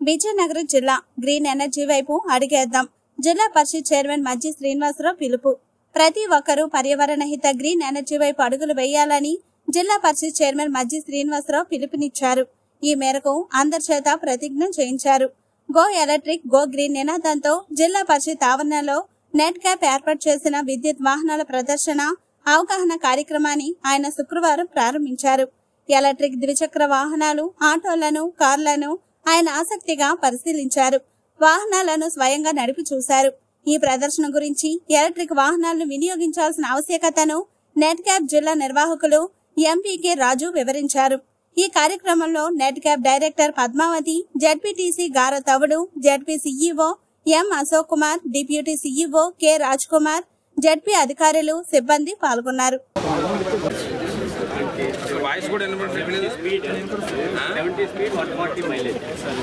విజయనగరం జిల్లా green energy వైపు అడిగేద్దాం జిల్లా పరిషత్ చైర్మన్ మజ్జి శ్రీనివాసరావు పిలుపు ప్రతి ఒక్కరూ పర్యావరణ హిత గ్రీన్ ఎనర్జీ వైపు అడుగులు వేయాలని జిల్లా పరిషత్ చైర్మన్ మజ్జి శ్రీనివాసరావు పిలుపునిచ్చారు ఈ మేరకు అందరి చేత ప్రతిజ్ఞ చేయించారు గో ఎలక్ట్రిక్ గో గ్రీన్ నినాదంతో జిల్లా పరిషత్ ఆవరణలో నెట్ క్యాప్ ఏర్పాటు చేసిన విద్యుత్ వాహనాల ప్రదర్శన అవగాహన కార్యక్రమాన్ని ఆయన శుక్రవారం ప్రారంభించారు ఎలక్ట్రిక్ ద్విచక్ర వాహనాలు ఆటోలను కార్లను ఆయన ఆసక్తిగా పరిశీలించారు వాహనాలను స్వయంగా నడిపి చూశారు ఈ ప్రదర్శన గురించి ఎలక్ట్రిక్ వాహనాలను వినియోగించాల్సిన ఆవశ్యకతను నెట్ క్యాప్ జిల్లా నిర్వాహకులు ఎంపీకే రాజు వివరించారు ఈ కార్యక్రమంలో నెట్ క్యాప్ director Padmavathi ZPTC Gara Tavudu ZP CEO M Ashok Kumar deputy CEO K Raj Kumar ZP అధికారులు సిబ్బంది పాల్గొన్నారు వాయిస్ కూడా వినపడలేదు speed seventy speed one forty mileage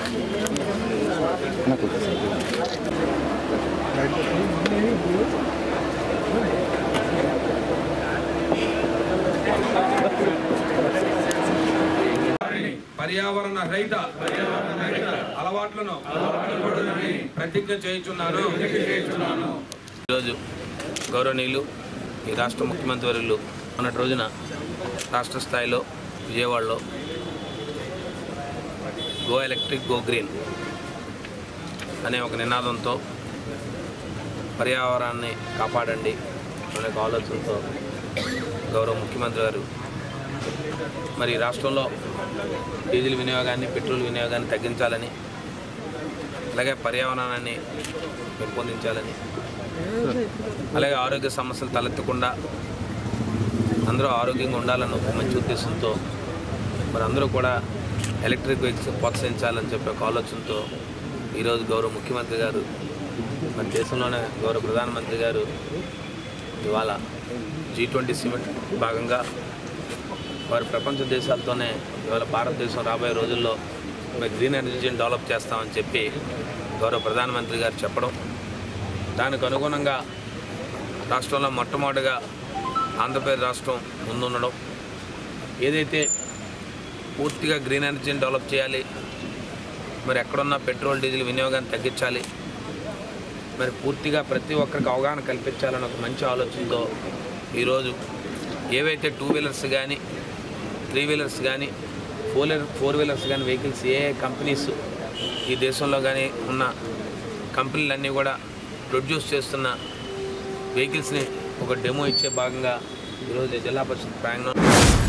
పర్యావరణ రహిత అలవాట్లను ప్రతిజ్ఞ చేయుచున్నాను ఈరోజు గౌరవనీయులు ఈ రాష్ట్ర ముఖ్యమంత్రి వర్యులు మొన్నటి రోజున రాష్ట్ర స్థాయిలో విజయవాడలో గో ఎలక్ట్రిక్ గో గ్రీన్ అనే ఒక నినాదంతో పర్యావరణాన్ని కాపాడండి అనే ఒక ఆలోచనతో గౌరవ ముఖ్యమంత్రి గారు మరి రాష్ట్రంలో డీజిల్ వినియోగాన్ని పెట్రోల్ వినియోగాన్ని తగ్గించాలని అలాగే పర్యావరణాన్ని పెంపొందించాలని అలాగే ఆరోగ్య సమస్యలు తలెత్తకుండా అందరూ ఆరోగ్యంగా ఉండాలని ఒక మంచి ఉద్దేశంతో మరి అందరూ కూడా ఎలక్ట్రిక్ వెహికల్స్ ప్రోత్సహించాలని చెప్పే ఒక ఆలోచనతో ఈరోజు గౌరవ ముఖ్యమంత్రి గారు మన దేశంలోనే గౌరవ ప్రధానమంత్రి గారు ఇవాళ జీ ట్వంటీ సిమెంట్ భాగంగా వారి ప్రపంచ దేశాలతోనే ఇవాళ భారతదేశం రాబోయే రోజుల్లో మరి గ్రీన్ ఎనర్జీని డెవలప్ చేస్తామని చెప్పి గౌరవ ప్రధానమంత్రి గారు చెప్పడం దానికి అనుగుణంగా రాష్ట్రంలో మొట్టమొదటిగా ఆంధ్రప్రదేశ్ రాష్ట్రం ముందుండడం ఏదైతే పూర్తిగా గ్రీన్ ఎనర్జీని డెవలప్ చేయాలి మరి ఎక్కడున్న పెట్రోల్ డీజిల్ వినియోగాన్ని తగ్గించాలి మరి పూర్తిగా ప్రతి ఒక్కరికి అవగాహన కల్పించాలని ఒక మంచి ఆలోచనతో ఈరోజు ఏవైతే టూ వీలర్స్ కానీ త్రీ వీలర్స్ కానీ ఫోర్ వీలర్ ఫోర్ వీలర్స్ కానీ వెహికల్స్ ఏ కంపెనీస్ ఈ దేశంలో కానీ ఉన్న కంపెనీలన్నీ కూడా ప్రొడ్యూస్ చేస్తున్న వెహికల్స్ని ఒక డెమో ఇచ్చే భాగంగా ఈరోజు జిల్లా పరిషత్ ప్రాంగణం